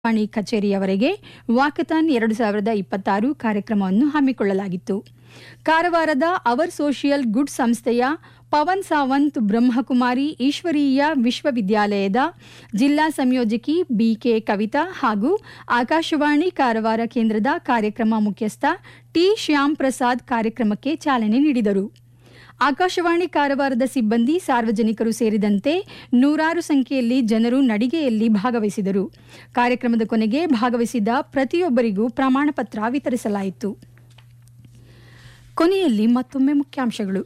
ವಾಣಿ ಕಚೇರಿಯವರೆಗೆ walkathon ಎರಡು ಸಾವಿರದ ಇಪ್ಪತ್ತಾರು ಕಾರ್ಯಕ್ರಮವನ್ನು ಹಮ್ಮಿಕೊಳ್ಳಲಾಗಿತ್ತು ಕಾರವಾರದ ಅವರ್ ಸೋಷಿಯಲ್ ಗುಡ್ ಸಂಸ್ಥೆಯ ಪವನ್ ಸಾವಂತ್ ಬ್ರಹ್ಮಕುಮಾರಿ ಈಶ್ವರೀಯ ವಿಶ್ವವಿದ್ಯಾಲಯದ ಜಿಲ್ಲಾ ಸಂಯೋಜಕಿ ಬಿಕೆ ಕವಿತಾ ಹಾಗೂ ಆಕಾಶವಾಣಿ ಕಾರವಾರ ಕೇಂದ್ರದ ಕಾರ್ಯಕ್ರಮ ಮುಖ್ಯಸ್ಥ ಟಿ ಶ್ಯಾಮ್ ಪ್ರಸಾದ್ ಕಾರ್ಯಕ್ರಮಕ್ಕೆ ಚಾಲನೆ ನೀಡಿದರು ಆಕಾಶವಾಣಿ ಕಾರವಾರದ ಸಿಬ್ಬಂದಿ ಸಾರ್ವಜನಿಕರು ಸೇರಿದಂತೆ ನೂರಾರು ಸಂಖ್ಯೆಯಲ್ಲಿ ಜನರು ನಡಿಗೆಯಲ್ಲಿ ಭಾಗವಹಿಸಿದರು ಕಾರ್ಯಕ್ರಮದ ಕೊನೆಗೆ ಭಾಗವಹಿಸಿದ ಪ್ರತಿಯೊಬ್ಬರಿಗೂ ಪ್ರಮಾಣ ಪತ್ರ ವಿತರಿಸಲಾಯಿತು ಕೊನೆಯಲ್ಲಿ ಮತ್ತೊಮ್ಮೆ ಮುಖ್ಯಾಂಶಗಳು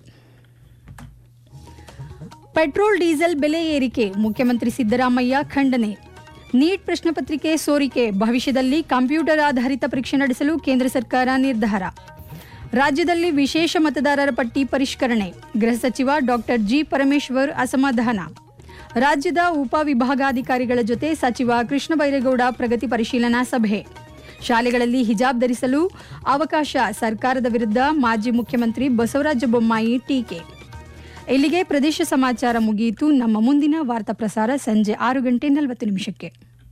ಪೆಟ್ರೋಲ್ ಡೀಸೆಲ್ ಬೆಲೆ ಏರಿಕೆ ಮುಖ್ಯಮಂತ್ರಿ ಸಿದ್ದರಾಮಯ್ಯ ಖಂಡನೆ ನೀಟ್ ಪ್ರಶ್ನೆ ಪತ್ರಿಕೆ ಸೋರಿಕೆ ಭವಿಷ್ಯದಲ್ಲಿ ಕಂಪ್ಯೂಟರ್ ಆಧಾರಿತ ಪರೀಕ್ಷೆ ನಡೆಸಲು ಕೇಂದ್ರ ಸರ್ಕಾರ ನಿರ್ಧಾರ ರಾಜ್ಯದಲ್ಲಿ ವಿಶೇಷ ಮತದಾರರ ಪಟ್ಟಿ ಪರಿಷ್ಕರಣೆ ಗೃಹ ಸಚಿವ ಡಾಕ್ಟರ್ ಜಿ ಪರಮೇಶ್ವರ್ ಅಸಮಾಧಾನ ರಾಜ್ಯದ ಉಪವಿಭಾಗಾಧಿಕಾರಿಗಳ ಜೊತೆ ಸಚಿವ ಕೃಷ್ಣ ಬೈರೇಗೌಡ ಪ್ರಗತಿ ಪರಿಶೀಲನಾ ಸಭೆ ಶಾಲೆಗಳಲ್ಲಿ ಹಿಜಾಬ್ ಧರಿಸಲು ಅವಕಾಶ ಸರ್ಕಾರದ ವಿರುದ್ಧ ಮಾಜಿ ಮುಖ್ಯಮಂತ್ರಿ ಬಸವರಾಜ ಬೊಮ್ಮಾಯಿ ಟೀಕೆ ಇಲ್ಲಿಗೆ ಪ್ರದೇಶ ಸಮಾಚಾರ ಮುಗಿಯಿತು ನಮ್ಮ ಮುಂದಿನ ವಾರ್ತಾ ಪ್ರಸಾರ ಸಂಜೆ ಆರು ಗಂಟೆ ನಲವತ್ತು ನಿಮಿಷಕ್ಕೆ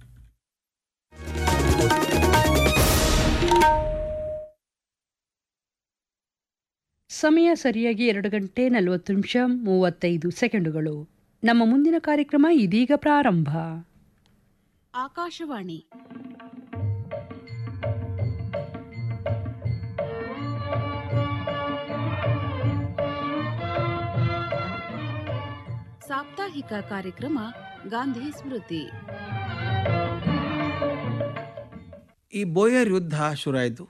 ಸಮಯ ಸರಿಯಾಗಿ ಎರಡು ಗಂಟೆ ನಲವತ್ತು ನಿಮಿಷ ಮೂವತ್ತೈದು ಸೆಕೆಂಡುಗಳು ನಮ್ಮ ಮುಂದಿನ ಕಾರ್ಯಕ್ರಮ ಇದೀಗ ಪ್ರಾರಂಭ ಆಕಾಶವಾಣಿ ಸಾಪ್ತಾಹಿಕ ಕಾರ್ಯಕ್ರಮ ಗಾಂಧಿ ಸ್ಮೃತಿ ಈ ಬೋಯರ್ ಯುದ್ಧ ಶುರುವಾಯಿತು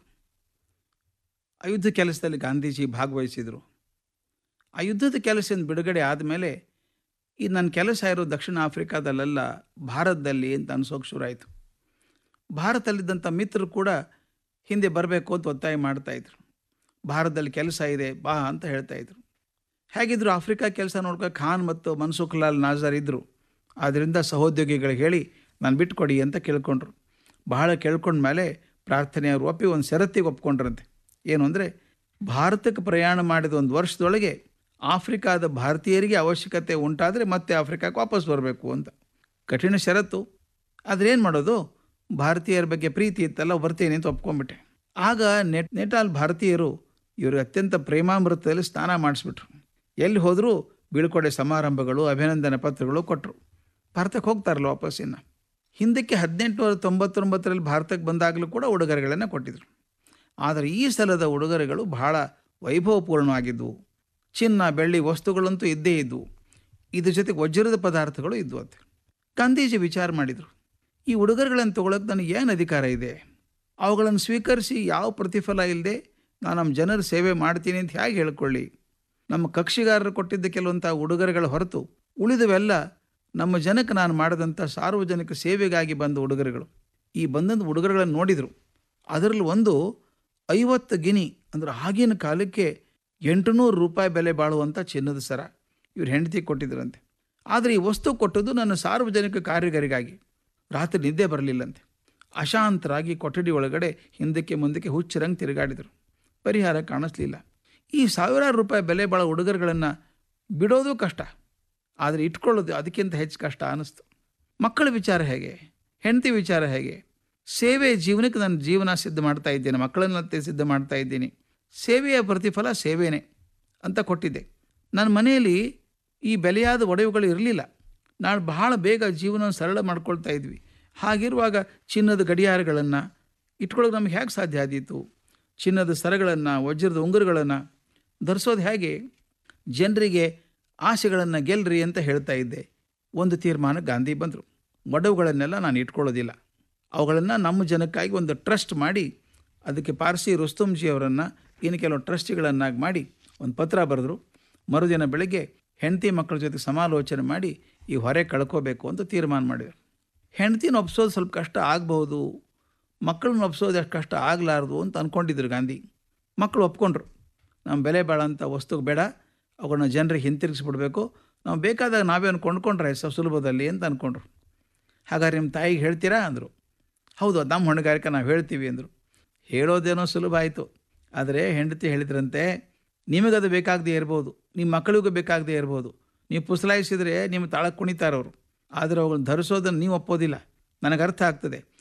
ಆ ಯುದ್ಧ ಕೆಲಸದಲ್ಲಿ ಗಾಂಧೀಜಿ ಭಾಗವಹಿಸಿದರು ಆ ಯುದ್ಧದ ಕೆಲಸದಿಂದ ಬಿಡುಗಡೆ ಆದಮೇಲೆ ಈ ನನ್ನ ಕೆಲಸ ಇರೋ ದಕ್ಷಿಣ ಆಫ್ರಿಕಾದಲ್ಲೆಲ್ಲ ಭಾರತದಲ್ಲಿ ಅಂತ ಅನ್ಸೋಕೆ ಶುರುವಾಯಿತು ಭಾರತದಲ್ಲಿದ್ದಂಥ ಮಿತ್ರರು ಕೂಡ ಹಿಂದೆ ಬರಬೇಕು ಅಂತ ಒತ್ತಾಯ ಮಾಡ್ತಾಯಿದ್ರು ಭಾರತದಲ್ಲಿ ಕೆಲಸ ಇದೆ ಬಾ ಅಂತ ಹೇಳ್ತಾಯಿದ್ರು ಹೇಗಿದ್ರು ಆಫ್ರಿಕಾ ಕೆಲಸ ನೋಡ್ಕೊ ಖಾನ್ ಮತ್ತು ಮನ್ಸುಖ್ ಲಾಲ್ ನಾಜರ್ ಇದ್ದರು ಆದ್ದರಿಂದ ಸಹೋದ್ಯೋಗಿಗಳಿಗೆ ಹೇಳಿ ನಾನು ಬಿಟ್ಕೊಡಿ ಅಂತ ಕೇಳ್ಕೊಂಡ್ರು ಬಹಳ ಕೇಳ್ಕೊಂಡ್ಮೇಲೆ ಪ್ರಾರ್ಥನೆ ಅವ್ರು ಒಪ್ಪಿ ಒಂದು ಷರತ್ತಿಗೆ ಒಪ್ಕೊಂಡ್ರಂತೆ ಏನು ಅಂದರೆ ಭಾರತಕ್ಕೆ ಪ್ರಯಾಣ ಮಾಡಿದ ಒಂದು ವರ್ಷದೊಳಗೆ ಆಫ್ರಿಕಾದ ಭಾರತೀಯರಿಗೆ ಅವಶ್ಯಕತೆ ಉಂಟಾದರೆ ಮತ್ತೆ ಆಫ್ರಿಕಾಕ್ಕೆ ವಾಪಸ್ ಬರಬೇಕು ಅಂತ ಕಠಿಣ ಷರತ್ತು ಆದರೆ ಏನು ಮಾಡೋದು ಭಾರತೀಯರ ಬಗ್ಗೆ ಪ್ರೀತಿ ಇತ್ತಲ್ಲ ಬರ್ತೀನಿ ಅಂತ ಒಪ್ಕೊಂಡ್ಬಿಟ್ಟೆ ಆಗ ನೆಟ್ ನೆಟಾಲ್ ಭಾರತೀಯರು ಇವ್ರಿಗೆ ಅತ್ಯಂತ ಪ್ರೇಮಾಮೃತದಲ್ಲಿ ಸ್ನಾನ ಮಾಡಿಸ್ಬಿಟ್ರು ಎಲ್ಲಿ ಹೋದರೂ ಬೀಳ್ಕೊಡೆ ಸಮಾರಂಭಗಳು ಅಭಿನಂದನೆ ಪತ್ರಗಳು ಕೊಟ್ಟರು ಭಾರತಕ್ಕೆ ಹೋಗ್ತಾರಲ್ಲ ವಾಪಸ್ ಇನ್ನು ಹಿಂದಕ್ಕೆ ಹದಿನೆಂಟುನೂರ ತೊಂಬತ್ತೊಂಬತ್ತರಲ್ಲಿ ಭಾರತಕ್ಕೆ ಬಂದಾಗಲೂ ಕೂಡ ಉಡುಗೊರೆಗಳನ್ನು ಕೊಟ್ಟಿದ್ರು ಆದರೆ ಈ ಸಲದ ಉಡುಗೊರೆಗಳು ಬಹಳ ವೈಭವಪೂರ್ಣವಾಗಿದ್ದವು ಚಿನ್ನ ಬೆಳ್ಳಿ ವಸ್ತುಗಳಂತೂ ಇದ್ದೇ ಇದ್ದವು ಇದ್ರ ಜೊತೆಗೆ ವಜ್ರದ ಪದಾರ್ಥಗಳು ಇದ್ದವು ಅಂತ ಗಾಂಧೀಜಿ ವಿಚಾರ ಮಾಡಿದರು ಈ ಉಡುಗೊರೆಗಳನ್ನು ತೊಗೊಳಕ್ಕೆ ನನಗೆ ಏನು ಅಧಿಕಾರ ಇದೆ ಅವುಗಳನ್ನು ಸ್ವೀಕರಿಸಿ ಯಾವ ಪ್ರತಿಫಲ ಇಲ್ಲದೆ ನಾನು ನಮ್ಮ ಜನರ ಸೇವೆ ಮಾಡ್ತೀನಿ ಅಂತ ಹೇಗೆ ಹೇಳ್ಕೊಳ್ಳಿ ನಮ್ಮ ಕಕ್ಷಿಗಾರರು ಕೊಟ್ಟಿದ್ದ ಕೆಲವಂಥ ಉಡುಗೊರೆಗಳ ಹೊರತು ಉಳಿದವೆಲ್ಲ ನಮ್ಮ ಜನಕ್ಕೆ ನಾನು ಮಾಡಿದಂಥ ಸಾರ್ವಜನಿಕ ಸೇವೆಗಾಗಿ ಬಂದ ಉಡುಗೊರೆಗಳು ಈ ಬಂದಂಥ ಉಡುಗೊರೆಗಳನ್ನು ನೋಡಿದರು ಅದರಲ್ಲಿ ಒಂದು ಐವತ್ತು ಗಿನಿ ಅಂದರೆ ಆಗಿನ ಕಾಲಕ್ಕೆ ಎಂಟುನೂರು ರೂಪಾಯಿ ಬೆಲೆ ಬಾಳುವಂಥ ಚಿನ್ನದ ಸರ ಇವ್ರು ಹೆಂಡತಿ ಕೊಟ್ಟಿದ್ರಂತೆ ಆದರೆ ಈ ವಸ್ತು ಕೊಟ್ಟದ್ದು ನನ್ನ ಸಾರ್ವಜನಿಕ ಕಾರ್ಯಗಾರಿಗಾಗಿ ರಾತ್ರಿ ನಿದ್ದೆ ಬರಲಿಲ್ಲಂತೆ ಅಶಾಂತರಾಗಿ ಕೊಠಡಿ ಒಳಗಡೆ ಹಿಂದಕ್ಕೆ ಮುಂದಕ್ಕೆ ಹುಚ್ಚರಂಗೆ ತಿರುಗಾಡಿದರು ಪರಿಹಾರ ಕಾಣಿಸ್ಲಿಲ್ಲ ಈ ಸಾವಿರಾರು ರೂಪಾಯಿ ಬೆಲೆ ಬಾಳೋ ಉಡುಗೊರೆಗಳನ್ನು ಬಿಡೋದು ಕಷ್ಟ ಆದರೆ ಇಟ್ಕೊಳ್ಳೋದು ಅದಕ್ಕಿಂತ ಹೆಚ್ಚು ಕಷ್ಟ ಅನ್ನಿಸ್ತು ಮಕ್ಕಳ ವಿಚಾರ ಹೇಗೆ ಹೆಂಡತಿ ವಿಚಾರ ಹೇಗೆ ಸೇವೆ ಜೀವನಕ್ಕೆ ನಾನು ಜೀವನ ಸಿದ್ಧ ಮಾಡ್ತಾ ಇದ್ದೇನೆ ಮಕ್ಕಳನ್ನಂತೆ ಸಿದ್ಧ ಮಾಡ್ತಾ ಇದ್ದೀನಿ ಸೇವೆಯ ಪ್ರತಿಫಲ ಸೇವೆನೇ ಅಂತ ಕೊಟ್ಟಿದ್ದೆ ನನ್ನ ಮನೆಯಲ್ಲಿ ಈ ಬೆಲೆಯಾದ ಒಡವೆಗಳು ಇರಲಿಲ್ಲ ನಾನು ಬಹಳ ಬೇಗ ಜೀವನ ಸರಳ ಮಾಡ್ಕೊಳ್ತಾ ಇದ್ವಿ ಹಾಗಿರುವಾಗ ಚಿನ್ನದ ಗಡಿಯಾರಗಳನ್ನು ಇಟ್ಕೊಳ್ಳೋಕೆ ನಮ್ಗೆ ಹೇಗೆ ಸಾಧ್ಯ ಆದೀತು ಚಿನ್ನದ ಸರಗಳನ್ನು ವಜ್ರದ ಉಂಗುರಗಳನ್ನು ಧರಿಸೋದು ಹೇಗೆ ಜನರಿಗೆ ಆಸೆಗಳನ್ನು ಗೆಲ್ರಿ ಅಂತ ಹೇಳ್ತಾ ಇದ್ದೆ ಒಂದು ತೀರ್ಮಾನ ಗಾಂಧಿ ಬಂದರು ಒಡವುಗಳನ್ನೆಲ್ಲ ನಾನು ಇಟ್ಕೊಳ್ಳೋದಿಲ್ಲ ಅವುಗಳನ್ನು ನಮ್ಮ ಜನಕ್ಕಾಗಿ ಒಂದು ಟ್ರಸ್ಟ್ ಮಾಡಿ ಅದಕ್ಕೆ ಪಾರ್ಸಿ ರುಸ್ತುಂಜಿ ಅವರನ್ನು ಇನ್ನು ಕೆಲವು ಟ್ರಸ್ಟಿಗಳನ್ನಾಗಿ ಮಾಡಿ ಒಂದು ಪತ್ರ ಬರೆದ್ರು ಮರುದಿನ ಬೆಳಗ್ಗೆ ಹೆಂಡತಿ ಮಕ್ಕಳ ಜೊತೆ ಸಮಾಲೋಚನೆ ಮಾಡಿ ಈ ಹೊರೆ ಕಳ್ಕೋಬೇಕು ಅಂತ ತೀರ್ಮಾನ ಮಾಡಿದರು ಹೆಂಡ್ತಿನ ಒಪ್ಸೋದು ಸ್ವಲ್ಪ ಕಷ್ಟ ಆಗ್ಬೋದು ಮಕ್ಕಳನ್ನ ಒಪ್ಸೋದು ಎಷ್ಟು ಕಷ್ಟ ಆಗಲಾರ್ದು ಅಂತ ಅಂದ್ಕೊಂಡಿದ್ರು ಗಾಂಧಿ ಮಕ್ಕಳು ಒಪ್ಕೊಂಡ್ರು ನಮ್ಮ ಬೆಲೆ ಬಾಳಂಥ ವಸ್ತು ಬೇಡ ಅವುಗಳನ್ನ ಜನರಿಗೆ ಹಿಂತಿರುಗಿಸ್ಬಿಡ್ಬೇಕು ನಾವು ಬೇಕಾದಾಗ ನಾವೇನು ಕೊಂಡ್ಕೊಂಡ್ರೆ ಸ ಸುಲಭದಲ್ಲಿ ಅಂತ ಅಂದ್ಕೊಂಡ್ರು ಹಾಗಾದ್ರೆ ನಿಮ್ಮ ತಾಯಿಗೆ ಹೇಳ್ತೀರಾ ಅಂದರು ಹೌದು ಅದು ನಮ್ಮ ಹೊಣೆಗಾರಿಕೆ ನಾವು ಹೇಳ್ತೀವಿ ಅಂದರು ಹೇಳೋದೇನೋ ಸುಲಭ ಆಯಿತು ಆದರೆ ಹೆಂಡತಿ ಹೇಳಿದ್ರಂತೆ ನಿಮಗದು ಬೇಕಾಗದೇ ಇರ್ಬೋದು ನಿಮ್ಮ ಮಕ್ಕಳಿಗೂ ಬೇಕಾಗದೇ ಇರ್ಬೋದು ನೀವು ಪುಸಲಾಯಿಸಿದರೆ ನಿಮ್ಮ ತಾಳಕ್ಕೆ ಕುಣಿತಾರವರು ಆದರೆ ಅವುಗಳನ್ನ ಧರಿಸೋದನ್ನು ನೀವು ಒಪ್ಪೋದಿಲ್ಲ ನನಗೆ ಅರ್ಥ ಆಗ್ತದೆ